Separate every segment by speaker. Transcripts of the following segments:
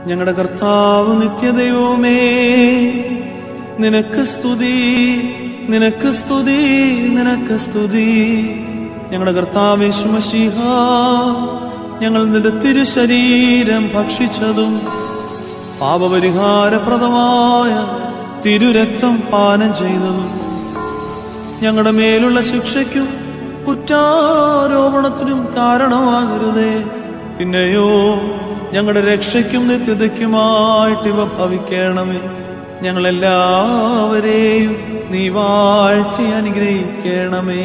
Speaker 1: ഞങ്ങളുടെ കർത്താവ് നിത്യദൈവമേ നിനക്ക് സ്തുതി നിനക്ക് സ്തുതി നിനക്ക് സ്തുതി ഞങ്ങളുടെ കർത്താവ് യേശുമശിഹ ഞങ്ങൾ നിന്റെ തിരുശരീരം ഭക്ഷിച്ചതും പാപപരിഹാരപ്രദമായ തിരുരക്തം പാനം ചെയ്തതും ഞങ്ങളുടെ മേലുള്ള ശിക്ഷയ്ക്കും കുറ്റാരോപണത്തിനും കാരണമാകരുതേ പിന്നെയോ ഞങ്ങളുടെ രക്ഷയ്ക്കും നിത്യതയ്ക്കുമായിട്ട് ഇവ ഭവിക്കണമേ ഞങ്ങളെല്ലാവരെയും നീ വാഴ്ത്തി അനുഗ്രഹിക്കണമേ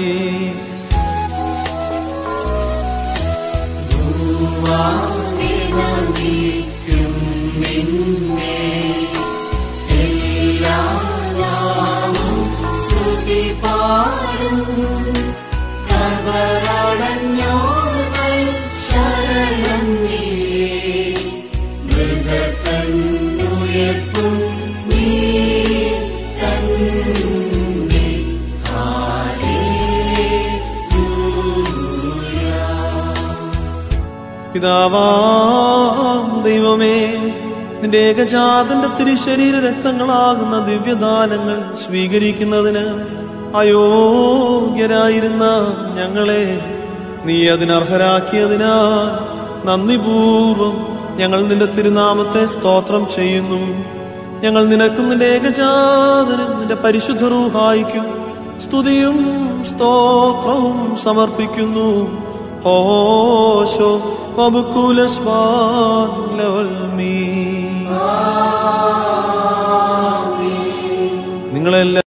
Speaker 1: പിതാവാം ദൈവമേ നിന്റെ ഏകജാതന്റെ തിരുശരീര രക്തങ്ങളാകുന്ന ദിവ്യദാനങ്ങൾ സ്വീകരിക്കുന്നതിന് അയോഗ്യരായിരുന്ന ഞങ്ങളെ നീ അതിനർഹരാക്കിയതിനാൽ നന്ദിപൂർവം ഞങ്ങൾ നിന്റെ തിരുനാമത്തെ സ്തോത്രം ചെയ്യുന്നു ഞങ്ങൾ നിനക്കും നിന്റെ ഏകജാതനും നിന്റെ പരിശുദ്ധ റൂഹായിക്കും സ്തുതിയും സ്തോത്രവും സമർപ്പിക്കുന്നു ഓശോ വബുക്കുലസ്വാൻ ലവൽമീ നിങ്ങളെല്ലാം